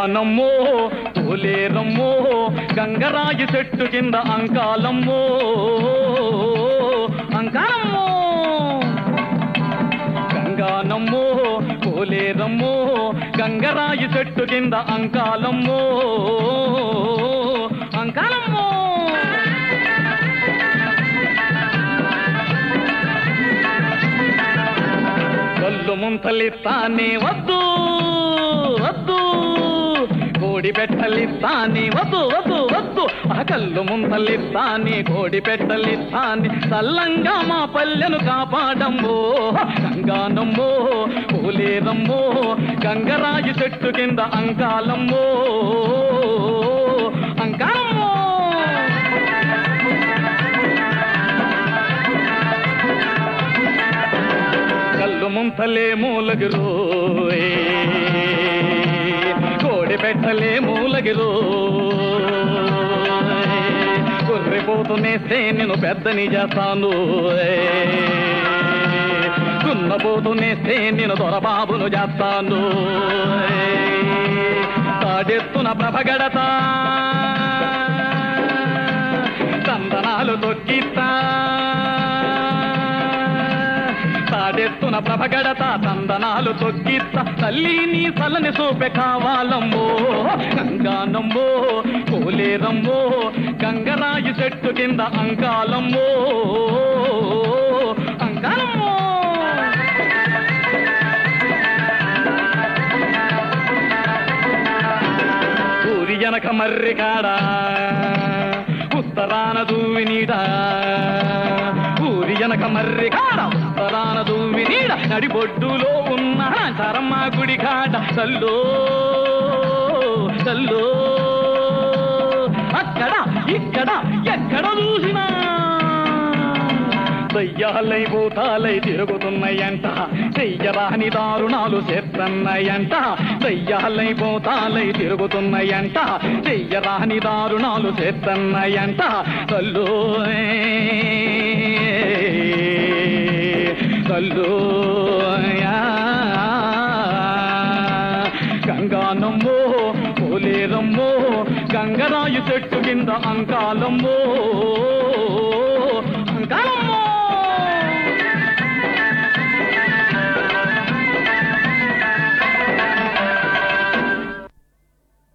గంగానమ్మో పోలేరమ్మో గంగరాయి చెట్టు కింద అంకాలమ్మో అంకాలమ్మో గంగానమ్మో పోలేరమ్మో గంగరాయి చెట్టు కింద అంకాలమ్మో అంకాలమ్మో కళ్ళు ముంతలిస్తానే వద్దు వద్దు కోడి పెట్టలిస్తానే వద్దు వద్దు వద్దు ఆ కళ్ళు ముంతలిస్తానే కోడి పెట్టలిస్తానే చల్లంగా మా పల్లెను కాపాడమ్మో గంగానమ్మో పోలేరమ్మో గంగరాజు చెట్టు కింద అంకాలమ్మో అంకాలమ్మో కళ్ళు ముంతలే మూలగిరు కోడి పెట్టలే మూలగిరు కుర్రిపోతునేస్తే నేను పెద్దని చేస్తాను దున్నపోతునేస్తే నేను దొరబాబును చేస్తాను తాడెత్తున ప్రభగడతా తందనాలు తొక్కిస్తా తాడెత్తున ప్రభగడత తందనాలు తొక్కిస్తా తల్లి నీ సలని సూపె కావాలమ్మో గంగానమ్మో కోలేరమ్మో గంగరాయి చెట్టు కింద అంకాలమ్మో అంకాలమ్మో ఊరి జనక మర్రి కాడా ఉత్తరాన దూవి నీడ ఊరి జనక మర్రి కాడ ఉత్తరాన దూవి నీడ నడిబొడ్డులో ఉన్న చరమ్మ గుడి కాడ తల్లో తల్లో అక్కడ ఇక్కడ ఎక్కడ చూసినా దయ్యాలై భూతాలై తిరుగుతున్నాయంట చెయ్యరాని దారుణాలు చేస్తున్నాయంట దయ్యాలై భూతాలై తిరుగుతున్నాయంట చెయ్యరాని దారుణాలు చేస్తున్నాయంట కల్లో కల్లో గంగానమ్మో పోలేరమ్మో గంగరాయు చెట్టు కింద అంకాలమ్మో అంకాలమ్మో